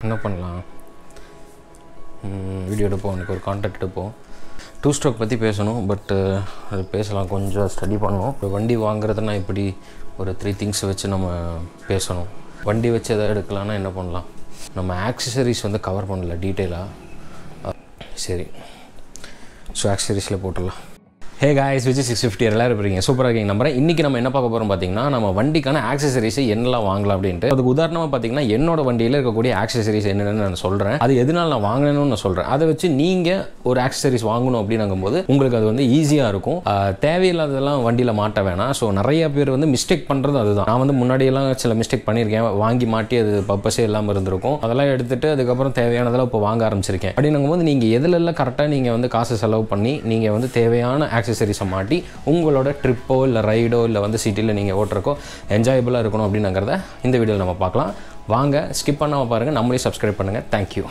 என்ன பண்ணலாம் வீடியோ எடுப்போம் எனக்கு ஒரு கான்டாக்ட் எடுப்போம் டூ ஸ்ட்ரோக் பற்றி பேசணும் பட் அது பேசலாம் கொஞ்சம் ஸ்டடி பண்ணணும் இப்போ வண்டி வாங்குறதுனா இப்படி ஒரு த்ரீ திங்ஸ் வச்சு நம்ம பேசணும் வண்டி வச்சு எதாவது எடுக்கலாம்னா என்ன பண்ணலாம் நம்ம ஆக்சசரிஸ் வந்து கவர் பண்ணல டீட்டெயிலாக சரி ஸோ ஆக்சசரிஸில் போட்டுடலாம் hey guys Vijay six fifty எல்லாரும் இருப்பீங்க சூப்பராக இருக்கீங்க நம்புறேன் இன்றைக்கி நம்ம என்ன பார்க்க போகிறோம் பார்த்தீங்கன்னா நம்ம வண்டிக்கான ஆக்சசரிஸை என்னெல்லாம் வாங்கலாம் அப்படின்ட்டு அதுக்கு உதாரணமாக பார்த்தீங்கன்னா என்னோட வண்டியில் இருக்கக்கூடிய ஆக்சசரிஸ் என்னென்னு நான் சொல்கிறேன் அது எதனால் நான் வாங்கினேன்னு நான் சொல்கிறேன் அதை வச்சு நீங்கள் ஒரு ஆக்சசரிஸ் வாங்கணும் அப்படின்னும்போது உங்களுக்கு அது வந்து ஈஸியாக இருக்கும் ஆஹ் தேவையில்லாததெல்லாம் வண்டியில் மாட்ட வேணாம் ஸோ நிறைய பேர் வந்து மிஸ்டேக் பண்ணுறது அதுதான் நான் வந்து முன்னாடியெல்லாம் சில மிஸ்டேக் பண்ணியிருக்கேன் வாங்கி மாட்டி அது பர்பஸே இல்லாமல் இருந்திருக்கும் அதெல்லாம் எடுத்துட்டு அதுக்கப்புறம் தேவையானதெல்லாம் இப்போ வாங்க ஆரம்பிச்சிருக்கேன் அப்படின்னும்போது நீங்கள் எதுலெல்லாம் கரெக்டாக நீங்கள் வந்து காசு செலவு பண்ணி நீங்கள் வந்து தேவையான ஆக்சசரிஸை மாட்டி உங்களோட ட்ரிப்போ இல்லை ரைடோ இல்லை வந்து சிட்டியில் நீங்கள் ஓட்டுறக்கோ என்ஜாயபுளாக இருக்கணும் அப்படின்னுங்கிறத இந்த வீடியோவில் நம்ம பார்க்கலாம் வாங்க ஸ்கிப் பண்ணாமல் பாருங்கள் நம்மளே சப்ஸ்கிரைப் பண்ணுங்கள் தேங்க்யூ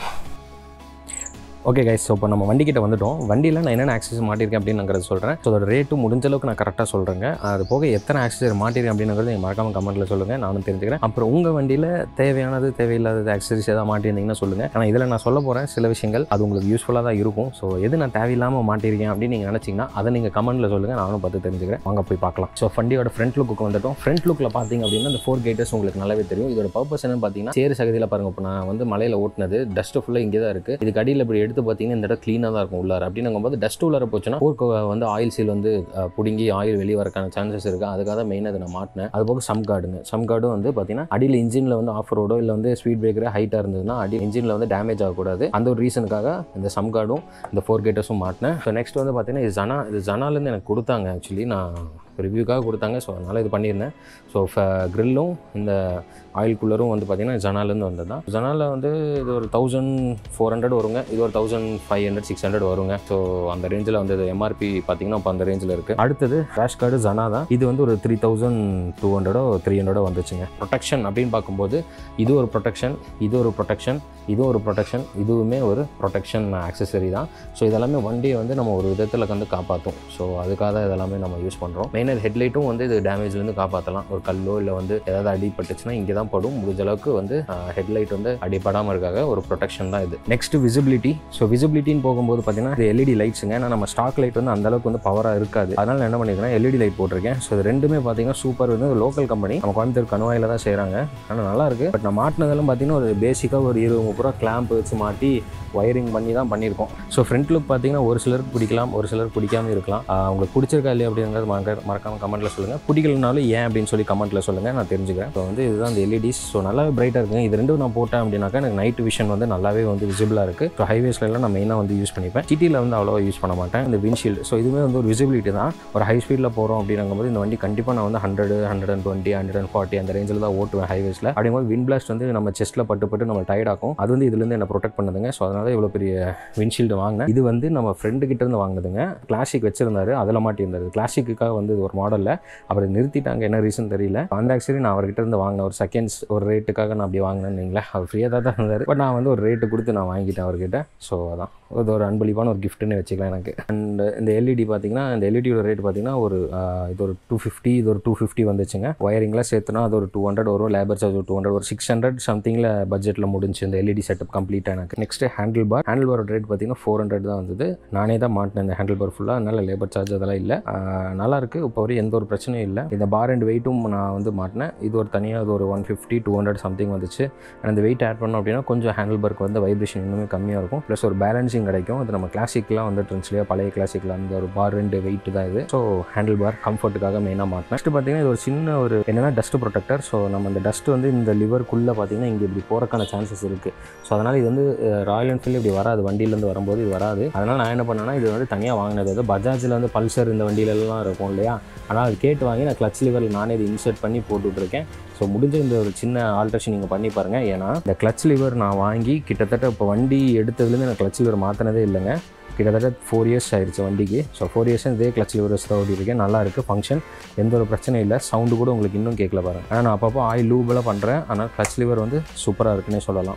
ஓகே கைஸ் ஸோ இப்போ நம்ம வண்டிக்கிட்ட வந்துட்டோம் வண்டியில் நான் என்னென்ன ஆக்சஸ் மாட்டியிருக்கேன் அப்படிங்கிறத சொல்கிறேன் ஸோ அதோட ரேட்டும் முடிஞ்ச அளவுக்கு நான் கரெக்டாக சொல்கிறேங்க அது போக எத்தனை ஆக்சஸ் மாட்டியிருக்கேன் அப்படிங்கிறது நீங்கள் மறக்காம கமெண்ட்டில் சொல்லுங்கள் நானும் தெரிஞ்சுக்கிறேன் அப்புறம் உங்கள் வண்டியில் தேவையானது தேவையில்லாதது ஆக்சசரிஸ் எதாவது மாட்டியிருந்தீங்கன்னா சொல்லுங்கள் ஆனால் இதில் நான் சொல்ல போகிறேன் சில விஷயங்கள் அது உங்களுக்கு யூஸ்ஃபுல்லாக தான் இருக்கும் ஸோ எது நான் தேவையில்லாமல் மாட்டியிருக்கேன் அப்படின்னு நீங்கள் நினச்சிங்கன்னா அதை நீங்கள் கமெண்ட்டில் சொல்லுங்கள் நானும் பார்த்து தெரிஞ்சுக்கிறேன் வாங்க போய் பார்க்கலாம் ஸோ வண்டியோட ஃப்ரண்ட் லுக்கு வந்துட்டோம் ஃப்ரண்ட் லுக்கில் பார்த்தீங்க அப்படின்னா இந்த ஃபோர் கேட்டர்ஸ் உங்களுக்கு நல்லாவே தெரியும் இதோட பர்பஸ் என்னன்னு பார்த்தீங்கன்னா சேரு சகதியில் பாருங்க இப்போ நான் வந்து மலையில் ஓட்டினது டஸ்ட் ஃபுல்லாக இங்கே தான் இருக்குது இதுக்கு அடியில் இப்படி எடுத்து பார்த்தீங்கன்னா இந்த இடம் க்ளீனாக தான் இருக்கும் உள்ளார அப்படின்னும்போது டஸ்ட் உள்ளார போச்சுன்னா போர்க்கு வந்து ஆயில் சீல் வந்து அஹ், பிடுங்கி ஆயில் வெளியே வரக்கான சான்சஸ் இருக்குது அதுக்காக தான் மெயினாக அதை நான் மாட்டினேன் அது போக சம் கார்டுங்க சம் கார்டும் வந்து பார்த்தீங்கன்னா அடியில் இன்ஜினில் வந்து ஆஃப் ரோடோ இல்லை வந்து ஸ்பீட் பிரேக்கர் ஹைட்டாக இருந்ததுன்னா அடி இன்ஜினில் வந்து டேமேஜ் ஆகக்கூடாது அந்த ஒரு ரீசனுக்காக இந்த சம் கார்டும் இந்த ஃபோர் கேட்டர்ஸும் மாட்டினேன் ஸோ நெக்ஸ்ட் வந்து பார்த்தீங்கன்னா இது ஜனா இது ஜனாலேருந்து எனக்கு கொடுத்தாங்க ஆக்சுவலி நான் ரிவ்யூக்காக கொடுத்தாங்க ஸோ அதனால் இது பண்ணியிருந்தேன் ஸோ க்ரில்லும் இந்த ஆயில் கூலரும் வந்து பார்த்தீங்கன்னா ஜனாலேருந்து வந்தது தான் ஜனாலில் வந்து இது ஒரு தௌசண்ட் ஃபோர் ஹண்ட்ரட் வருங்க இது ஒரு thousand five hundred six hundred வருங்க ஸோ அந்த ரேஞ்சில் வந்து எம்ஆர்பி பார்த்தீங்கன்னா இப்போ அந்த ரேஞ்சில் இருக்குது அடுத்தது ரேஷ் கார்டு ஜனா தான் இது வந்து ஒரு த்ரீ தௌசண்ட் டூ ஹண்ட்ரடோ த்ரீ ஹண்ட்ரடோ வந்துச்சுங்க ப்ரொடெக்ஷன் அப்படின்னு பார்க்கும்போது இது ஒரு ப்ரொடெக்ஷன் இது ஒரு ப்ரொடெக்ஷன் இது ஒரு ப்ரொடெக்ஷன் இதுவுமே ஒரு ப்ரொடெக்ஷன் ஆக்சசரி தான் ஸோ இதெல்லாமே வண்டியை வந்து நம்ம ஒரு விதத்தில் வந்து காப்பாற்றும் ஸோ அதுக்காக தான் இதெல்லாமே நம்ம யூஸ் பண்ணுறோம் மெயினாக ஹெட்லைட்டும் வந்து இது டேமேஜ்லேருந்து காப்பாற்றலாம் ஒரு கல்லோ இல்லை வந்து ஏதாவது அடிபட்டுச்சுன்னா இங்கே தான் படும் முடிஞ்ச அளவுக்கு வந்து ஹெட்லைட் வந்து அடிபடாமல் இருக்காக ஒரு ப்ரொடெக்ஷன் தான் இது நெக்ஸ்ட் விசிபிலிட்டி ஸோ விசிபிலிட்டின்னு போகும்போது பார்த்தீங்கன்னா இது எல்இடி லைட்ஸுங்க ஏன்னா நம்ம ஸ்டாக் லைட் வந்து அந்த அளவுக்கு வந்து பவராக இருக்காது அதனால் நான் என்ன பண்ணியிருக்கேன் எல்இடி லைட் போட்டிருக்கேன் ஸோ இது ரெண்டுமே பார்த்தீங்கன்னா சூப்பர் வந்து லோக்கல் கம்பெனி நம்ம கோயம்புத்தூர் கணுவாயில் தான் செய்கிறாங்க ஆனால் நல்லா இருக்கு பட் நான் மாட்டினதெல்லாம் பார்த்தீங்கன்னா ஒரு பேசிக்காக ஒரு இருபது முப்பது ரூபா கிளாம்ப் வச்சு மாட்டி ஒயரிங் பண்ணி தான் பண்ணியிருக்கோம் ஸோ ஃப்ரண்ட் லுக் பார்த்தீங்கன்னா ஒரு சிலருக்கு பிடிக்கலாம் ஒரு சிலருக்கு பிடிக்காம இருக்கலாம் ஆஹ் உங்களுக்கு பிடிச்சிருக்கா இல்லையா அப்படிங்கிறது மறக்க மறக்காம கமெண்ட்டில் சொல்லுங்கள் பிடிக்கலனாலும் ஏன் அப்படின்னு சொல்லி கமெண்ட்டில் சொல்லுங்கள் நான் தெரிஞ்சுக்கிறேன் ஸோ வந்து இதுதான் அந்த எல்இடிஸ் ஸோ நல்லாவே பிரைட்டாக இருக்குங்க இது ரெண்டும் நான் போட்டேன் அப்படின்னாக்கா எனக்கு நைட் விஷன் வந்து நல்லாவே வந்து விசிபிளாக இருக்குது ஸோ ஹைவேஸ்லாம் நான் மெயினாக வந்து யூஸ் பண்ணிப்பேன் சிட்டியில் வந்து அவ்வளோவா யூஸ் பண்ண மாட்டேன் இந்த விண்ட்ஷீல்டு ஸோ இதுவுமே வந்து ஒரு விசிபிலிட்டி தான் ஒரு ஹை ஸ்பீடில் போகிறோம் அப்படிங்கும்போது இந்த வண்டி கண்டிப்பாக நான் வந்து hundred hundred and twenty hundred and forty அந்த ரேஞ்சில் தான் ஓட்டுவேன் ஹைவேஸில் அப்படிங்கும்போது விண்ட் பிளாஸ்ட் வந்து நம்ம செஸ்ட்டில் பட்டு பட்டு நம்ம டயர்ட் ஆகும் அது வந்து இதுலேருந்து என்ன ப்ரொடெக்ட் பண்ணுதுங்க ஸோ அதனால இவ்வளோ பெரிய விண்ட்ஷீல்டு வாங்கினேன் இது வந்து நம்ம ஃப்ரெண்டு கிட்ட இருந்து வாங்கினதுங்க கிளாசிக் வச்சிருந்தாரு அதில் மாட்டியிருந்தாரு கிளாசிக்குக்காக வந்து இது ஒரு மாடலில் அப்புறம் நிறுத்திட்டாங்க என்ன ரீசன் தெரியல அந்த ஆக்சுவலி நான் அவர்கிட்ட இருந்து வாங்கினேன் ஒரு செகண்ட்ஸ் ஒரு ரேட்டுக்காக நான் அப்படி வாங்கினேன்னு வைங்களேன் அவர் ஃப்ரீயாக தான் தான் இருந்தார் பட் நான் வந்து ஒரு ரேட்டு கொடுத்து நான் வாங்கிட்டேன் அவர்கிட்ட ஸோ அதான் இது ஒரு அன்பளிப்பான ஒரு கிஃப்ட்டுன்னு வச்சுக்கலாம் எனக்கு அண்ட் இந்த எல்இடி பார்த்தீங்கன்னா இந்த எல்இடியோட ரேட் பார்த்தீங்கன்னா ஒரு ஆஹ், இது ஒரு டூ ஃபிஃப்டி இது ஒரு டூ ஃபிஃப்டி வந்துச்சுங்க ஒயரிங்லாம் சேர்த்துனா அது ஒரு டூ ஹண்ட்ரட் வரும் லேபர் சார்ஜ் ஒரு டூ ஹண்ட்ரட் ஒரு சிக்ஸ் ஹண்ட்ரட் சம்திங்கில் பட்ஜெட்டில் முடிஞ்சு இந்த எல்இடி செட்டப் கம்ப்ளீட்டாக எனக்கு நெக்ஸ்ட் ஹேண்டில் பார் ஹேண்டில் பாரோட ரேட் பார்த்தீங்கன்னா ஃபோர் ஹண்ட்ரட் தான் வந்தது நானே தான் மாட்டினேன் இந்த ஹேண்டில் பார் ஃபுல்லாக அதனால் லேபர் சார்ஜ் அதெல்லாம் இல்லை ஆஹ், நல்லா இருக்கு இப்போ வரையும் எந்த ஒரு பிரச்சனையும் இல்லை இந்த பார் அண்ட் வெயிட்டும் நான் வந்து மாட்டினேன் இது ஒரு தனியாக அது ஒரு one fifty two hundred something வந்துச்சு அண்ட் அந்த வெயிட் ஆட் பண்ணோம் அப்படின்னா கொஞ்சம் ஹேண்டில் பார்க்கு வந்து வைப்ரேஷன் இன்னுமே கம்மியாக இருக்கும் ப்ளஸ் ஒரு பேலன்சிங் கிடைக்கும் இது நம்ம கிளாசிக்லாம் வந்துட்டு இருந்துச்சு இல்லையா பழைய கிளாசிக்கில் அந்த ஒரு பார் ரெண்டு வெயிட் தான் இது ஸோ ஹேண்டில் பார் கம்ஃபர்ட்டுக்காக மெயினாக மாட்டினேன் நெக்ஸ்ட் பார்த்தீங்கன்னா இது ஒரு சின்ன ஒரு என்னன்னா டஸ்ட் ப்ரொடெக்டர் ஸோ நம்ம அந்த டஸ்ட் வந்து இந்த லிவருக்குள்ளே பார்த்தீங்கன்னா இங்கே இப்படி போகிறக்கான சான்சஸ் இருக்குது ஸோ அதனால் இது வந்து ராயல் என்ஃபீல்டு இப்படி வராது வண்டியிலேருந்து வரும்போது இது வராது அதனால் நான் என்ன பண்ணேன்னா இது வந்து தனியாக வாங்கினது வந்து பஜாஜில் வந்து பல்சர் இந்த வண்டியிலலாம் இருக்கும் இல்லையா ஆனால் அது கேட்டு வாங்கி நான் கிளச் லிவரில் நானே இது இன்சர்ட் பண்ணி போட்டுட்ருக்கேன் ஸோ முடிஞ்ச இந்த ஒரு சின்ன ஆல்ட்ரேஷன் நீங்கள் பண்ணி பாருங்கள் ஏன்னா இந்த கிளச் லிவர் நான் வாங்கி கிட்டத்தட்ட இப்போ வண்டி எடுத்ததுலேருந்து நான் கிளச் லிவர் மாற்றினதே இல்லைங்க கிட்டத்தட்ட ஃபோர் இயர்ஸ் ஆயிடுச்சு வண்டிக்கு ஸோ ஃபோர் இயர்ஸ் இதே கிளச் லிவர் வச்சு தான் ஓட்டிருக்கேன் நல்லா இருக்குது ஃபங்க்ஷன் எந்த ஒரு பிரச்சனையும் இல்லை சவுண்டு கூட உங்களுக்கு இன்னும் கேட்கல பாருங்க ஆனால் நான் அப்பப்போ ஆயில் லூபெல்லாம் பண்ணுறேன் ஆனால் கிளச் லிவர் வந்து சூப்பராக இருக்குன்னே சொல்லலாம்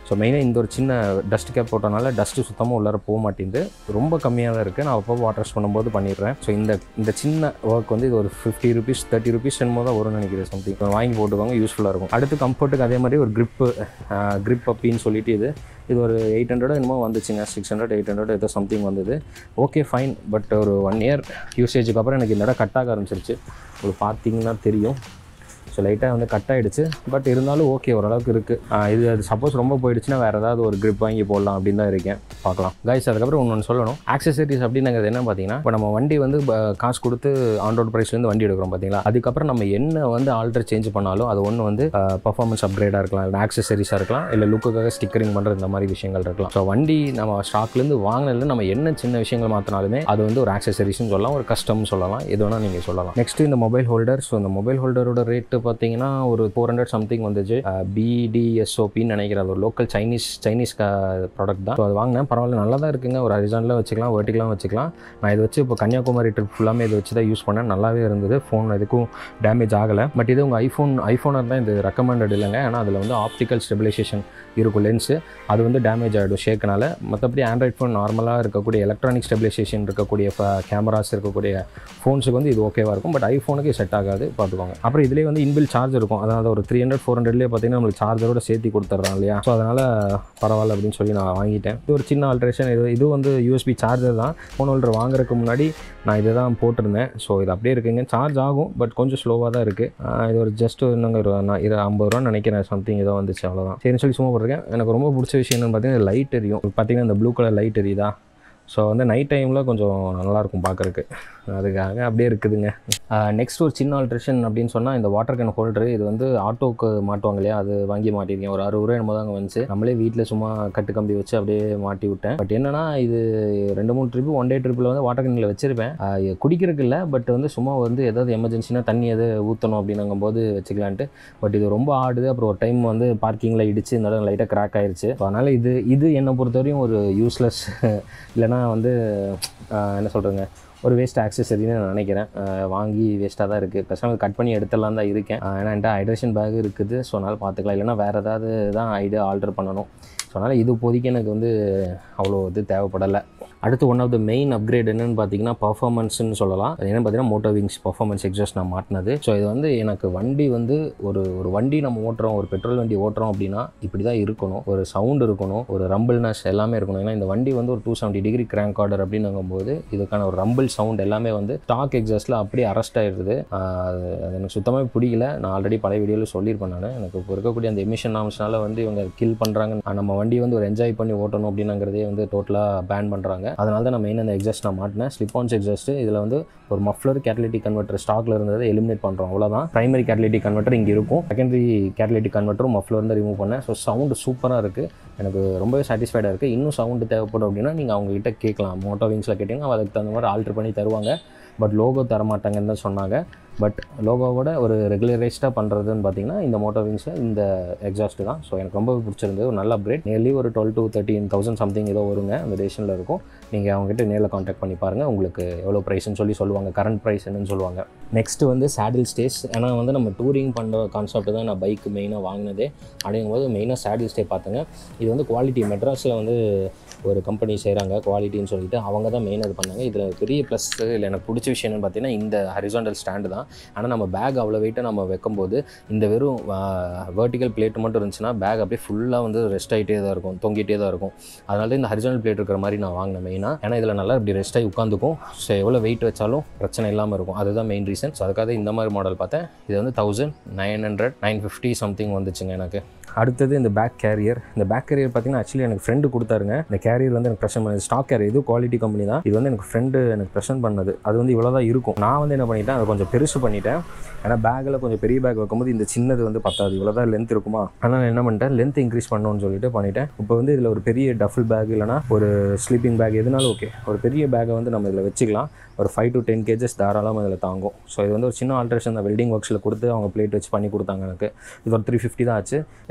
ஸோ மெயினாக இந்த ஒரு சின்ன டஸ்ட் கேப் போட்டனால டஸ்ட்டு சுத்தமாக உள்ளார போக மாட்டேங்குது ரொம்ப கம்மியாக தான் இருக்குது நான் அப்போ வாட்டர் வாஷ் பண்ணும்போது பண்ணிடுறேன் ஸோ இந்த இந்த சின்ன ஒர்க் வந்து இது ஒரு ஃபிஃப்டி ருபீஸ் தேர்ட்டி ருபீஸ் என்னமோ தான் வரும்னு நினைக்கிறேன் சம்திங் வாங்கி போட்டுக்கோங்க யூஸ்ஃபுல்லாக இருக்கும் அடுத்து கம்ஃபர்ட்டுக்கு அதே மாதிரி ஒரு grip grip அப்படின்னு சொல்லிட்டு இது இது ஒரு எயிட் ஹண்ட்ரட் என்னமோ வந்துச்சுங்க சிக்ஸ் ஹண்ட்ரட் எயிட் ஹண்ட்ரட் ஏதோ சம்திங் வந்தது ஓகே ஃபைன் பட் ஒரு ஒன் இயர் யூசேஜுக்கு அப்புறம் எனக்கு இந்த இடம் கட் ஆக ஆரம்பிச்சிருச்சு உங்களுக்கு பார்த்தீங்கன்னா தெரியும் ஸோ லைட்டாக வந்து கட் ஆகிடுச்சு பட் இருந்தாலும் ஓகே ஓரளவுக்கு இருக்குது இது அது சப்போஸ் ரொம்ப போயிடுச்சுன்னா வேறு ஏதாவது ஒரு grip வாங்கி போடலாம் அப்படின்னு தான் இருக்கேன் பார்க்கலாம் கைஸ் அதுக்கப்புறம் ஒன்று சொல்லணும் ஆக்சசரிஸ் அப்படிங்கிறது என்ன பார்த்தீங்கன்னா இப்போ நம்ம வண்டி வந்து ப- காசு கொடுத்து ஆன் ரோட் ப்ரைஸ்லேருந்து வண்டி எடுக்கிறோம் பார்த்தீங்களா அதுக்கப்புறம் நம்ம என்ன வந்து ஆல்டர் சேஞ்ச் பண்ணாலும் அது ஒன்று வந்து பர்ஃபார்மன்ஸ் அப்கிரேடாக இருக்கலாம் இல்லை ஆக்சசரிஸாக இருக்கலாம் இல்லை லுக்குக்காக ஸ்டிக்கரிங் பண்ணுற இந்த மாதிரி விஷயங்கள் இருக்கலாம் ஸோ வண்டி நம்ம ஸ்டாக்லேருந்து வாங்கினதுல நம்ம என்ன சின்ன விஷயங்கள் மாற்றினாலுமே அது வந்து ஒரு ஆக்சசரிஸ்னு சொல்லலாம் ஒரு கஸ்டம்னு சொல்லலாம் எது வேணால் நீங்கள் சொல்லலாம் நெக்ஸ்ட் இந்த மொபைல் ஹோல்டர் ஸோ இந்த மொபைல் ஹோல்டரோட ரேட்டு பார்த்தீங்கன்னா ஒரு ஃபோர் ஹண்ட்ரட் சம்திங் வந்துச்சு பிடிஎஸ்ஓபின்னு நினைக்கிறேன் அது ஒரு லோக்கல் சைனீஸ் சைனீஸ் ப்ராடக்ட் தான் ஸோ அது வாங்கினேன் பரவாயில்ல நல்லா தான் இருக்குங்க ஒரு ஹரிசானில் வச்சுக்கலாம் வெர்டிகலாக வச்சுக்கலாம் நான் இதை வச்சு இப்போ கன்னியாகுமரி ட்ரிப் ஃபுல்லாமே இதை வச்சு தான் யூஸ் பண்ணேன் நல்லாவே இருந்தது ஃபோன் எதுக்கும் டேமேஜ் ஆகலை பட் இது உங்கள் ஐஃபோன் ஐஃபோனாக இருந்தால் இது ரெக்கமெண்டட் இல்லைங்க ஏன்னா அதில் வந்து ஆப்டிக்கல் ஸ்டெபிலைசேஷன் இருக்கும் லென்ஸு அது வந்து டேமேஜ் ஆகிடும் ஷேக்னால மற்றபடி ஆண்ட்ராய்ட் ஃபோன் நார்மலாக இருக்கக்கூடிய எலக்ட்ரானிக் ஸ்டெபிலைசேஷன் இருக்கக்கூடிய கேமராஸ் இருக்கக்கூடிய ஃபோன்ஸுக்கு வந்து இது ஓகேவாக இருக்கும் பட் ஐஃபோனுக்கு செட் ஆகாது பார்த்துக்கோங்க அப்புறம் இதுலேயே வந்து இன்பில் சார்ஜ் இருக்கும் அதாவது ஒரு த்ரீ ஹண்ட்ரட் ஃபோர் ஹண்ட்ரட்லேயே பார்த்தீங்கன்னா நம்மளுக்கு சார்ஜரோட சேர்த்து கொடுத்துட்றான் இல்லையா ஸோ அதனால் பரவாயில்ல அப்படின்னு சொல்லி நான் வாங்கிட்டேன் இது ஒரு சின்ன ஆல்ட்ரேஷன் இது இது வந்து யூஎஸ்பி சார்ஜர் தான் ஃபோன் ஹோல்டர் வாங்குறதுக்கு முன்னாடி நான் இதை தான் போட்டிருந்தேன் ஸோ இது அப்படியே இருக்குங்க சார்ஜ் ஆகும் பட் கொஞ்சம் ஸ்லோவாக தான் இருக்குது இது ஒரு ஜஸ்ட் என்னங்க ஒரு நான் இது ஐம்பது ரூபான்னு நினைக்கிறேன் சம்திங் ஏதோ வந்துச்சு அவ்வளோதான் சரின்னு சொல்லி சும்மா போட்டிருக்கேன் எனக்கு ரொம்ப பிடிச்ச விஷயம் என்னன்னு பார்த்தீங்கன்னா லைட் எரியும் பார்த்தீங்கன்னா இந்த ப்ளூ கலர் லைட் எரியுதா ஸோ வந்து நைட் டைமில் கொஞ்சம் நல்லாயிருக்கும் பார்க்குறக்கு அதுக்காக அப்படியே இருக்குதுங்க நெக்ஸ்ட் ஒரு சின்ன ஆல்ட்ரேஷன் அப்படின்னு சொன்னால் இந்த வாட்டர் கேன் ஹோல்டர் இது வந்து ஆட்டோக்கு மாட்டுவாங்க இல்லையா அது வாங்கி மாட்டிருக்கேன் ஒரு அறுபது ரூபா என்னமோ தாங்க வந்துச்சு நம்மளே வீட்டில் சும்மா கட்டு கம்பி வச்சு அப்படியே மாட்டி விட்டேன் பட் என்னன்னா இது ரெண்டு மூணு ட்ரிப்பு ஒன் டே ட்ரிப்பில் வந்து வாட்டர் கேனில் வச்சிருப்பேன் ஆஹ் குடிக்கிறதுக்கு இல்லை பட் வந்து சும்மா வந்து ஏதாவது எமர்ஜென்சினா தண்ணி எது ஊற்றணும் அப்படின்னுங்கும் போது வச்சுக்கலான்ட்டு பட் இது ரொம்ப ஆடுது அப்புறம் ஒரு டைம் வந்து பார்க்கிங்கில் இடிச்சு இந்த இடம் லைட்டாக கிராக் ஆயிருச்சு ஸோ அதனால் இது இது என்னை பொறுத்தவரையும் ஒரு யூஸ்லெஸ் இல்லைன்னா வந்து ஆஹ் என்ன சொல்கிறேங்க ஒரு வேஸ்ட் ஆக்சசரின்னு நான் நினைக்கிறேன் ஆஹ் வாங்கி வேஸ்ட்டாக தான் இருக்குது பேசாமல் கட் பண்ணி எடுத்துடலாம் தான் இருக்கேன் ஆஹ் ஏன்னா என்கிட்ட ஹைட்ரேஷன் பேக் இருக்குது ஸோ அதனால் பார்த்துக்கலாம் இல்லைன்னா வேறு ஏதாவது தான் ஐடியா ஆல்டர் பண்ணணும் ஸோ அதனால் இது இப்போதைக்கு எனக்கு வந்து அவ்வளோ இது தேவைப்படலை அடுத்து one of the main upgrade என்னன்னு பார்த்தீங்கன்னா பர்ஃபார்மன்ஸ்னு சொல்லலாம் அது என்னன்னு பார்த்தீங்கன்னா மோட்டோ விங்ஸ் பர்ஃபார்மன்ஸ் எக்ஸாஸ்ட் நான் மாட்டினது ஸோ இது வந்து எனக்கு வண்டி வந்து ஒரு ஒரு வண்டி நம்ம ஓட்டுறோம் ஒரு பெட்ரோல் வண்டி ஓட்டுறோம் அப்படின்னா இப்படி தான் இருக்கணும் ஒரு சவுண்ட் இருக்கணும் ஒரு ரம்பிள்னஸ் எல்லாமே இருக்கணும் ஏன்னா இந்த வண்டி வந்து ஒரு two seventy degree crank order அப்படின்னுங்கும்போது இதுக்கான ஒரு ரம்பிள் சவுண்ட் எல்லாமே வந்து ஸ்டாக் எக்ஸாஸ்ட்டில் அப்படியே அரெஸ்ட் ஆயிடுது ஆஹ் அது அது எனக்கு சுத்தமாக பிடிக்கல நான் ஆல்ரெடி பழைய வீடியோவில் சொல்லியிருப்பேன் நான் எனக்கு இப்போ இருக்கக்கூடிய அந்த எமிஷன் நாம்ஸ்னால வந்து இவங்க கில் பண்ணுறாங்க நம்ம வண்டி வந்து ஒரு என்ஜாய் பண்ணி ஓட்டணும் அப்படின்னுங்கிறதே வந்து டோட்டலாக பேன் பண்ணுறாங்க அதனால தான் நான் மெயின் அந்த எக்ஸாஸ்ட் நான் மாட்டினேன் ஸ்லிப் ஆன்ஸ் எக்ஸாஸ்ட் இதில் வந்து ஒரு மஃப்ளர் கேட்டலிட்டிக் கன்வெர்ட்டர் ஸ்டாக்ல இருந்ததை எலிமினேட் பண்ணுறோம் அவ்வளோதான் பிரைமரி கேட்டலிட்டிக் கன்வெர்ட்டர் இங்கே இருக்கும் செகண்டரி கேட்டலிட்டிக் கன்வெர்ட்டரும் மஃப்ளர் இருந்து ரிமூவ் பண்ணேன் ஸோ சவுண்டு சூப்பராக இருக்குது எனக்கு ரொம்பவே சாட்டிஸ்ஃபைடாக இருக்குது இன்னும் சவுண்டு தேவைப்படும் அப்படின்னா நீங்கள் அவங்ககிட்ட கேட்கலாம் மோட்டோ விங்ஸில் கேட்டிங்கன்னா அதுக்கு தகுந்த மாதிரி ஆல்ட்ரு பண்ணி தருவாங்க பட் லோகோ தர மாட்டாங்கன்னு தான் சொன்னாங்க பட் லோகோவோட ஒரு ரெகுலரைஸ்டாக பண்ணுறதுன்னு பார்த்தீங்கன்னா இந்த மோட்டோ விங்ஸில் இந்த எக்ஸாஸ்ட் தான் ஸோ எனக்கு ரொம்ப பிடிச்சிருந்தது ஒரு நல்ல அப்கிரேட் நியர்லி ஒரு twelve to thirteen thousand something ஏதோ வருங்க அந்த டேஷனில் இருக்கும் நீங்கள் அவங்ககிட்ட நேரில் காண்டாக்ட் பண்ணி பாருங்கள் உங்களுக்கு எவ்வளோ ப்ரைஸ்னு சொல்லி சொல்லுவாங்க கரண்ட் ப்ரைஸ் என்னன்னு சொல்லுவாங்க நெக்ஸ்ட் வந்து சேடில் ஸ்டேஸ் ஏன்னா வந்து நம்ம டூரிங் பண்ணுற கான்செப்ட் தான் நான் பைக் மெயினாக வாங்கினதே அப்படிங்கும்போது மெயினாக சேடில் ஸ்டே பார்த்துங்க இது வந்து குவாலிட்டி மெட்ராஸில் வந்து ஒரு கம்பெனி செய்கிறாங்க குவாலிட்டின்னு சொல்லிட்டு அவங்க தான் மெயின் இது பண்ணாங்க இதில் பெரிய ப்ளஸ் இல்லை எனக்கு பிடிச்ச விஷயம் என்னன்னு பார்த்தீங்கன்னா இந்த ஹரிசாண்டல் ஸ்டாண்டு தான் ஆனால் நம்ம பேக் அவ்வளோ வெயிட்டை நம்ம வைக்கும்போது இந்த வெறும் வெர்டிக்கல் பிளேட் மட்டும் இருந்துச்சுன்னா பேக் அப்படியே ஃபுல்லாக வந்து ரெஸ்ட் ஆகிட்டே தான் இருக்கும் தொங்கிட்டே தான் இருக்கும் அதனால தான் இந்த ஹரிசாண்டல் பிளேட் இருக்கிற மாதிரி நான் வாங்கினேன் மெயினாக ஏன்னா இதில் நல்லா இப்படி ரெஸ்ட் ஆகி உட்காந்துக்கும் ஸோ எவ்வளோ வெயிட் வச்சாலும் பிரச்சனை இல்லாமல் இருக்கும் அதுதான் மெயின் ரீசன் ஸோ அதுக்காக இந்த மாதிரி மாடல் பார்த்தேன் இது வந்து thousand nine hundred nine fifty something வந்துச்சுங்க எனக்கு அடுத்தது இந்த பேக் கேரியர் இந்த பேக் கேரியர் பார்த்தீங்கன்னா ஆக்சுவலி எனக்கு ஃப்ரெண்டு கொடுத்தாருங்க இந்த கேரியர் வந்து எனக்கு ப்ரெசென்ட் பண்ணது ஸ்டாக் கேரியர் இது குவாலிட்டி கம்பெனி தான் இது வந்து எனக்கு ஃப்ரெண்டு எனக்கு ப்ரெசென்ட் பண்ணது அது வந்து இவ்வளோ தான் இருக்கும் நான் வந்து என்ன பண்ணிட்டேன் அதை கொஞ்சம் பெருசு பண்ணிட்டேன் ஏன்னா பேக்கில் கொஞ்சம் பெரிய பேக் வைக்கும்போது இந்த சின்னது வந்து பத்தாது இவ்வளோ தான் லென்த் இருக்குமா அதனால் என்ன பண்ணிட்டேன் லென்த் இன்க்ரீஸ் பண்ணணும்னு சொல்லிட்டு பண்ணிட்டேன் இப்போ வந்து இதில் ஒரு பெரிய டஃபில் பேக் இல்லைனா ஒரு ஸ்லீப்பிங் பேக் எதுனாலும் ஓகே ஒரு பெரிய பேக்கை வந்து நம்ம இதில் வச்சுக்கலாம் ஒரு ஃபைவ் டு டென் கேஜஸ் தாராளமாக இதில் தாங்கும் ஸோ இது வந்து ஒரு சின்ன ஆல்ட்ரேஷன் தான் வெல்டிங் ஒர்க்ஸில் கொடுத்து அவங்க பிளேட் வச்சு பண்ணி கொடுத்தாங்க எனக்கு இது ஒரு த்ரீ ஃபிஃப்டி தான் ஆச்சு நெக்ஸ்ட்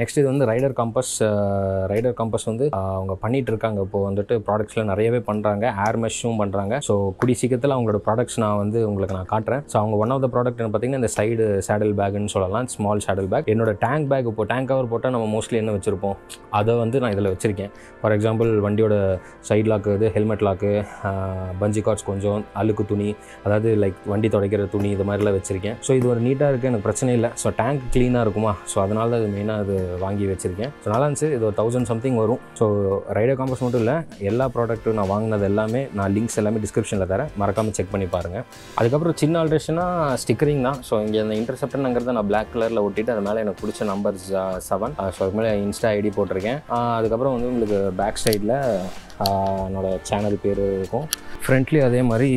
நெக்ஸ்ட் இது வந்து ரைடர் கம்பஸ் ரைடர் கம்பஸ் வந்து ஆஹ், அவங்க பண்ணிட்டு இருக்காங்க இப்போ வந்துட்டு ப்ராடக்ட்ஸில் நிறையவே பண்ணுறாங்க ஏர் மெஷ்ஷும் பண்ணுறாங்க ஸோ குடி சீக்கிரத்தில் அவங்களோட ப்ராடக்ட்ஸ் நான் வந்து உங்களுக்கு நான் காட்டுறேன் ஸோ அவங்க ஒன் ஆஃப் த ப்ராடக்ட் என்ன பார்த்தீங்கன்னா இந்த சைடு சேடல் பேக்னு சொல்லலாம் ஸ்மால் சேடல் பேக் என்னோட டேங்க் பேக் இப்போ டேங்க் கவர் போட்டால் நம்ம மோஸ்ட்லி என்ன வச்சுருப்போம் அதை வந்து நான் இதில் வச்சுருக்கேன் ஃபார் எக்ஸாம்பிள் வண்டியோட சைடு லாக்கு இது ஹெல்மெட் லாக்கு பஞ்சி கார்ட்ஸ் கொஞ்சம் அழுக்கு துணி அதாவது லைக் வண்டி துடைக்கிற துணி இது மாதிரிலாம் வச்சுருக்கேன் ஸோ இது ஒரு நீட்டாக இருக்குது எனக்கு பிரச்சனை இல்லை ஸோ டேங்க் க்ளீனாக இருக்குமா ஸோ அதனால தான் இது மெயினாக அது வாங்கி வச்சுருக்கேன் ஸோ நல்லா இருந்துச்சு இது ஒரு தௌசண்ட் சம்திங் வரும் ஸோ ரைடர் காம்பஸ் மட்டும் இல்லை எல்லா ப்ராடக்ட்டும் நான் வாங்கினது எல்லாமே நான் லிங்க்ஸ் எல்லாமே டிஸ்கிரிப்ஷனில் தரேன் மறக்காமல் செக் பண்ணி பாருங்கள் அதுக்கப்புறம் சின்ன ஆல்ட்ரேஷனாக ஸ்டிக்கரிங் தான் ஸோ இங்கே அந்த இன்டர்செப்டருங்கிறத நான் பிளாக் கலரில் ஒட்டிட்டு அது மேலே எனக்கு பிடிச்ச நம்பர் செவன் ஸோ அது மேலே இன்ஸ்டா ஐடி போட்டிருக்கேன் ஆஹ் அதுக்கப்புறம் வந்து உங்களுக்கு பேக் சைடில் என்னோட சேனல் பேர் இருக்கும் ஃப்ரண்ட்லி அதே மாதிரி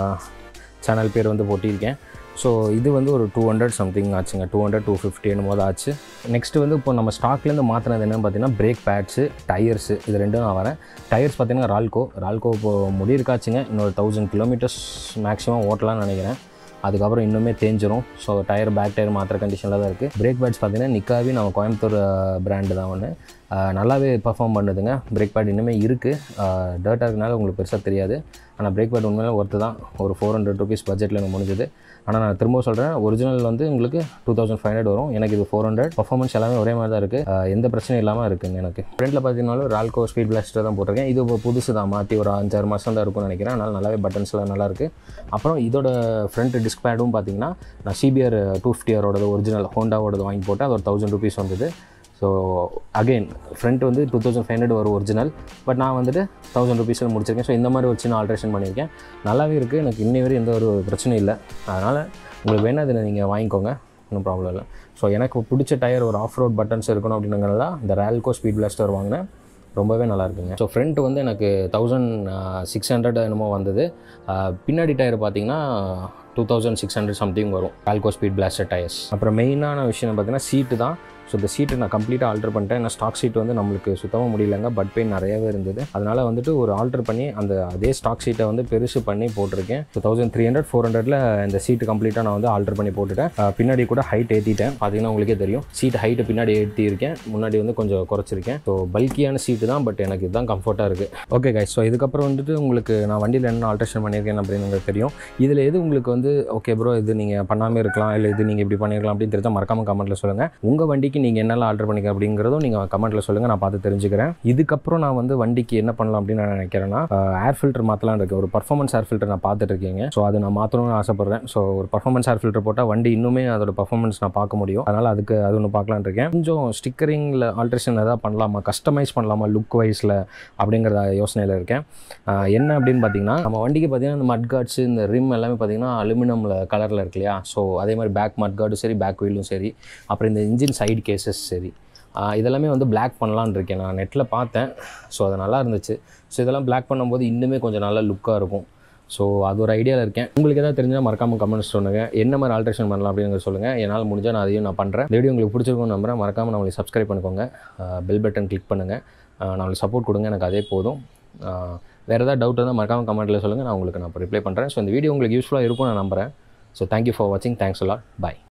சேனல் பேர் வந்து போட்டியிருக்கேன் ஸோ இது வந்து ஒரு டூ ஹண்ட்ரட் சம்திங் ஆச்சுங்க டூ ஹண்ட்ரட் டூ ஃபிஃப்டி என்னமோ தான் ஆச்சு நெக்ஸ்ட் வந்து இப்போ நம்ம ஸ்டாக்லேருந்து மாற்றினது என்னன்னு பார்த்தீங்கன்னா பிரேக் பேட்ஸு டயர்ஸு இது ரெண்டும் நான் வரேன் டயர்ஸ் பார்த்தீங்கன்னா ரால்கோ ரால்கோ இப்போ முடியிருக்காச்சுங்க இன்னொரு தௌசண்ட் கிலோமீட்டர்ஸ் மேக்ஸிமம் ஓட்டலாம்னு நினைக்கிறேன் அதுக்கப்புறம் இன்னுமே தேஞ்சிரும் ஸோ டயர் பேக் டயர் மாத்திர கண்டிஷனில் தான் இருக்குது பிரேக் பேட்ஸ் பார்த்தீங்கன்னா நிக்காவி நம்ம கோயம்புத்தூர் பிராண்டு தான் ஒன்று நல்லாவே பர்ஃபார்ம் பண்ணுதுங்க பிரேக் பேட் இன்னுமே இருக்குது டர்ட்டாக இருக்கனால உங்களுக்கு பெருசாக தெரியாது ஆனால் பிரேக் பேட் உண்மையிலே ஒர்த்து தான் ஒரு ஃபோர் ஹண்ட்ரட் ருபீஸ் பட்ஜெட்டில் எனக்கு முடிஞ்சது ஆனால் நான் திரும்ப சொல்கிறேன் ஒரிஜினல் வந்து உங்களுக்கு டூ தௌசண்ட் ஃபைவ் ஹண்ட்ரட் வரும் எனக்கு இது ஃபோர் ஹண்ட்ரட் பர்ஃபார்மன்ஸ் எல்லாமே ஒரே மாதிரி தான் இருக்குது எந்த பிரச்சனையும் இல்லாமல் இருக்குங்க எனக்கு ஃப்ரண்ட்டில் பார்த்தீங்கன்னாலும் ரால்கோ ஸ்பீட் பிளாஸ்டர் தான் போட்டிருக்கேன் இது இப்போ புதுசு தான் மாற்றி ஒரு அஞ்சாறு மாதம் தான் இருக்கும்னு நினைக்கிறேன் அதனால் நல்லாவே பட்டன்ஸ்லாம் நல்லா இருக்குது அப்புறம் இதோட ஃப்ரண்ட் டிஸ்க் பேடும் பார்த்தீங்கன்னா நான் சிபிஆர் டூ ஃபிஃப்டிஆரோடது ஒரிஜினல் ஹோண்டாவோடது வாங்கி போட்டு அது ஒரு தௌசண்ட் ருபீஸ் வந்தது ஸோ அகெயின் ஃப்ரண்ட் வந்து டூ தௌசண்ட் ஃபைவ் ஹண்ட்ரட் வரும் ஒரிஜினல் பட் நான் வந்துட்டு தௌசண்ட் ருபீஸில் முடிச்சிருக்கேன் ஸோ இந்த மாதிரி ஒரு சின்ன ஆல்ட்ரேஷன் பண்ணியிருக்கேன் நல்லாவே இருக்குது எனக்கு இன்னி வரை எந்த ஒரு பிரச்சனையும் இல்லை அதனால் உங்களுக்கு வேணால் இதில் நீங்கள் வாங்கிக்கோங்க ஒன்றும் ப்ராப்ளம் இல்லை ஸோ எனக்கு பிடிச்ச டயர் ஒரு ஆஃப் ரோட் பட்டன்ஸ் இருக்கணும் அப்படிங்கிறதா இந்த ரேல்கோ ஸ்பீட் பிளாஸ்டர் வாங்கினேன் ரொம்பவே நல்லா இருக்குங்க ஸோ ஃப்ரண்ட் வந்து எனக்கு தௌசண்ட் சிக்ஸ் ஹண்ட்ரட் என்னமோ வந்தது ஆஹ் பின்னாடி டயர் பார்த்தீங்கன்னா two thousand six hundred something வரும் ஆல்கோ ஸ்பீட் பிளாஸ்டர் டயர்ஸ் அப்புறம் மெயினான விஷயம் பார்த்தீங்கன்னா சீட்டு தான் ஸோ இந்த சீட்டை நான் கம்ப்ளீட்டாக ஆல்டர் பண்ணிட்டேன் ஏன்னா ஸ்டாக் சீட் வந்து நம்மளுக்கு சுத்தமாக முடியலங்க பட் பெயின் நிறையவே இருந்தது அதனால் வந்துட்டு ஒரு ஆல்டர் பண்ணி அந்த அதே ஸ்டாக் சீட்டை வந்து பெருசு பண்ணி போட்டிருக்கேன் so thousand three hundred four ஹண்ட்ரட்ல இந்த சீட்டு கம்ப்ளீட்டாக நான் வந்து ஆல்டர் பண்ணி போட்டுட்டேன் ஆஹ் பின்னாடி கூட ஹைட் ஏற்றிட்டேன் பார்த்தீங்கன்னா உங்களுக்கே தெரியும் சீட் ஹைட்டை பின்னாடி ஏற்றிருக்கேன் முன்னாடி வந்து கொஞ்சம் குறைச்சிருக்கேன் ஸோ பல்கியான சீட்டு தான் பட் எனக்கு இதுதான் கம்ஃபர்ட்டாக இருக்குது ஓகே கைஸ் ஸோ இதுக்கப்புறம் வந்துட்டு உங்களுக்கு நான் வண்டியில் என்ன ஆல்ட்ரேஷன் பண்ணியிருக்கேன் அப்படின்னு உங்களுக்கு தெரியும் இதில் எது உங்களுக்கு வந்து ஓகே ப்ரோ இது நீங்கள் பண்ணாமல் இருக்கலாம் இல்லை இது நீங்கள் இப்படி பண்ணிருக்கலாம் அப்படின்னு தெரிஞ்சா மறக்காம கமெண்ட்டில் சொல்லுங்கள் உங்கள் வண்டிக்கு நீங்கள் என்னெல்லாம் ஆல்டர் பண்ணிக்க அப்படிங்கிறதும் நீங்கள் கமெண்ட்டில் சொல்லுங்கள் நான் பார்த்து தெரிஞ்சுக்கிறேன் இதுக்கப்புறம் நான் வந்து வண்டிக்கு என்ன பண்ணலாம் அப்படின்னு நான் நினைக்கிறேன்னா ஏர் ஃபில்டர் மாற்றலாம் இருக்கு ஒரு பர்ஃபார்மன்ஸ் ஏர் ஃபில்டர் நான் பார்த்துட்டு இருக்கீங்க ஸோ அது நான் மாற்றணும்னு ஆசைப்பட்றேன் ஸோ ஒரு பர்ஃபார்மன்ஸ் ஏர் ஃபில்டர் போட்டால் வண்டி இன்னுமே அதோட பர்ஃபார்மன்ஸ் நான் பார்க்க முடியும் அதனால் அதுக்கு அது ஒன்று பார்க்கலான்னு இருக்கேன் கொஞ்சம் ஸ்டிக்கரிங்கில் ஆல்ட்ரேஷன் எதாவது பண்ணலாமா கஸ்டமைஸ் பண்ணலாமா லுக் வைஸில் அப்படிங்கிற யோசனையில் இருக்கேன் ஆஹ் என்ன அப்படின்னு பார்த்தீங்கன்னா நம்ம வண்டிக்கு பார்த்தீங்கன்னா இந்த மட் கார்ட்ஸ் இந்த ரிம் எல்லாமே பார்த்தீங்கன்னா அலுமினியமில் கலரில் இருக்கு இல்லையா ஸோ அதே மாதிரி பேக் மட் கார்டும் சரி பேக் வீலும் சரி அப்புறம் இந்த இன்ஜின் சைடு கேசஸ் சரி ஆஹ் இதெல்லாமே வந்து Black பண்ணலான்னு இருக்கேன் நான் நெட்டில் பார்த்தேன் ஸோ அது நல்லா இருந்துச்சு ஸோ இதெல்லாம் Black பண்ணும்போது இன்னுமே கொஞ்சம் நல்ல லுக்காக இருக்கும் ஸோ அது ஒரு ஐடியாவில் இருக்கேன் உங்களுக்கு ஏதாவது தெரிஞ்சால் மறக்காமல் கமெண்ட்ஸ் சொல்லுங்க என்ன மாதிரி ஆல்ட்ரேஷன் பண்ணலாம் அப்படிங்கிறத சொல்லுங்கள் என்னால் முடிஞ்சால் நான் அதையும் நான் பண்ணுறேன் இந்த வீடியோ உங்களுக்கு பிடிச்சிருக்கும் நம்புறேன் மறக்காமல் நம்மளுக்கு சப்ஸ்கிரைப் பண்ணிக்கோங்க பெல் பட்டன் கிளிக் பண்ணுங்கள் நம்மளுக்கு சப்போர்ட் கொடுங்க எனக்கு அதே போதும் வேறு ஏதாவது டவுட் இருந்தால் மறக்காமல் கமெண்ட்டில் சொல்லுங்கள் நான் உங்களுக்கு நான் ரிப்ளை பண்ணுறேன் ஸோ இந்த வீடியோ உங்களுக்கு யூஸ்ஃபுல்லாக இருக்கும் நான் நம்புறேன் ஸோ தேங்க்யூ ஃபார் வாட்சிங் தேங்க்ஸ் அலாட் பை